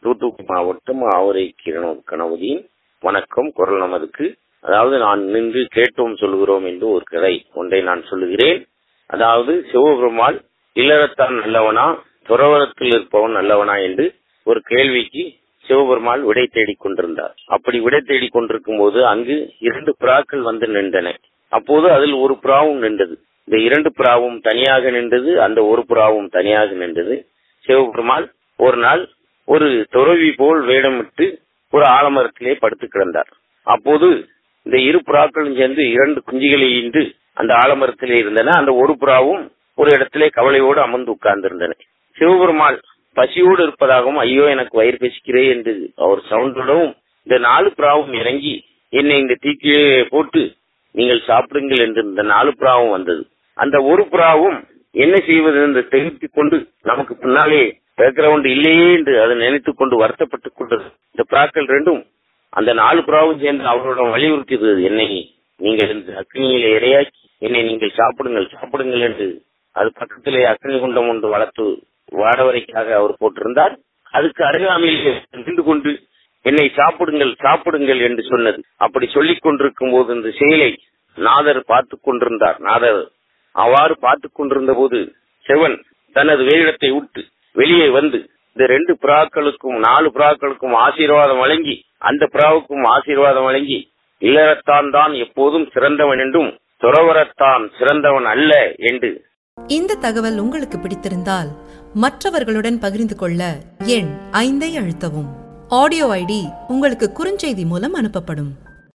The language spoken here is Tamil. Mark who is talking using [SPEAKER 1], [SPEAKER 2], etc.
[SPEAKER 1] தூத்துக்குடி மாவட்டம் ஆவரை கிரண கணபதியின் வணக்கம் குரல் நமதுக்கு அதாவது நான் நின்று கேட்டோம் சொல்கிறோம் என்று ஒரு கதை ஒன்றை நான் சொல்லுகிறேன் அதாவது சிவபெருமாள் இல்லறத்தான் நல்லவனா துறவரத்தில் இருப்பவன் நல்லவனா என்று ஒரு கேள்விக்கு சிவபெருமாள் விடை தேடிக் கொண்டிருந்தார் அப்படி விடை தேடிக் கொண்டிருக்கும் போது அங்கு இரண்டு புறாக்கள் வந்து நின்றன அப்போது அதில் ஒரு புறாவும் நின்றது இந்த இரண்டு புறாவும் தனியாக நின்றது அந்த ஒரு புறாவும் தனியாக நின்றது சிவபெருமாள் ஒரு நாள் ஒரு துறவி போல் வேடமிட்டு ஒரு ஆலமரத்திலே படுத்து கிடந்தார் அப்போது இந்த இரு புறாக்களும் சேர்ந்து இரண்டு குஞ்சுகளை ஈன்று அந்த ஆலமரத்திலே இருந்தன அந்த ஒரு புறாவும் ஒரு இடத்திலே கவலையோடு அமர்ந்து உட்கார்ந்திருந்தன சிவபெருமாள் பசியோடு இருப்பதாகவும் ஐயோ எனக்கு வயிறு பசிக்கிறே என்று அவர் சவுண்டோடவும் இந்த நாலு புறாவும் இறங்கி என்னை இந்த தீக்கிலே போட்டு நீங்கள் சாப்பிடுங்கள் என்று இந்த நாலு புறாவும் வந்தது அந்த ஒரு புறாவும் என்ன செய்வது என்று தெரிவித்துக் கொண்டு நமக்கு பின்னாலே பேக்ரவுண்ட் இல்லையே என்று அதை நினைத்துக் கொண்டு வருத்தப்பட்டுக் கொண்டது இந்த புறாக்கள் ரெண்டும் அந்த நாலு புறாவும் சேர்ந்து அவர்களிடம் வலியுறுத்தியது என்னை நீங்கள் இந்த அக்னியிலே இரையாக்கி என்னை நீங்கள் சாப்பிடுங்கள் சாப்பிடுங்கள் என்று அது பக்கத்திலே அக்னி குண்டம் ஒன்று வளர்த்து வாடவரைக்காக அவர் போட்டிருந்தார் அதுக்கு அருகாமையில் நின்று கொண்டு என்னை சாப்பிடுங்கள் சாப்பிடுங்கள் என்று சொன்னது அப்படி சொல்லிக் கொண்டிருக்கும் போது இந்த செயலை நாதர் பார்த்து கொண்டிருந்தார் நாதர் அவ்வாறு பார்த்து கொண்டிருந்த போது சிவன் தனது வேடத்தை விட்டு வெளியே வந்து இந்த ரெண்டு புறாக்களுக்கும் நாலு புறாக்களுக்கும் ஆசீர்வாதம் வழங்கி அந்த புறாவுக்கும் ஆசீர்வாதம் வழங்கி இல்லறத்தான் தான் எப்போதும் சிறந்தவன் என்றும் துறவரத்தான் சிறந்தவன் அல்ல என்று
[SPEAKER 2] இந்த தகவல் உங்களுக்கு பிடித்திருந்தால் மற்றவர்களுடன் பகிர்ந்து கொள்ள எண் ஐந்தை அழுத்தவும் ஆடியோ ஐடி உங்களுக்கு குறுஞ்செய்தி மூலம் அனுப்பப்படும்